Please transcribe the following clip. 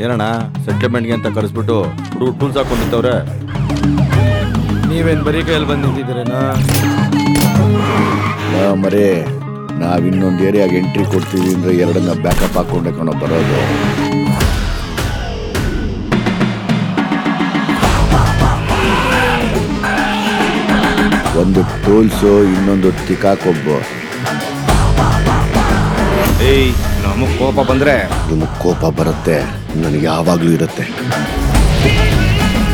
ಏನಣ್ಣ ಸೆಟ್ಲ್ಮೆಂಟ್ಗೆ ಅಂತ ಕರೆಸ್ಬಿಟ್ಟು ಹುಡುಗ ಟೂಲ್ಸ್ ಹಾಕೊಂಡಿತ್ತವ್ರೆ ನೀವೇನ್ ಬರೀ ಕೈಯಲ್ಲಿ ಬಂದು ನಿಂತಿದ್ದೀರೇನಾ ಮರೇ ನಾವ್ ಇನ್ನೊಂದು ಏರಿಯಾಗೆ ಎಂಟ್ರಿ ಕೊಡ್ತೀವಿ ಅಂದ್ರೆ ಎರಡನ್ನ ಬ್ಯಾಕಪ್ ಹಾಕೊಂಡೆ ಕಣೋ ಬರೋದು ಒಂದು ಟೂಲ್ಸು ಇನ್ನೊಂದು ತಿಕಾಕೊಬ್ಬು ಏಯ್ ನಮಗ್ ಕೋಪ ಬಂದ್ರೆ ನಿಮಗೆ ಕೋಪ ಬರುತ್ತೆ ನನಗೆ ಯಾವಾಗಲೂ ಇರುತ್ತೆ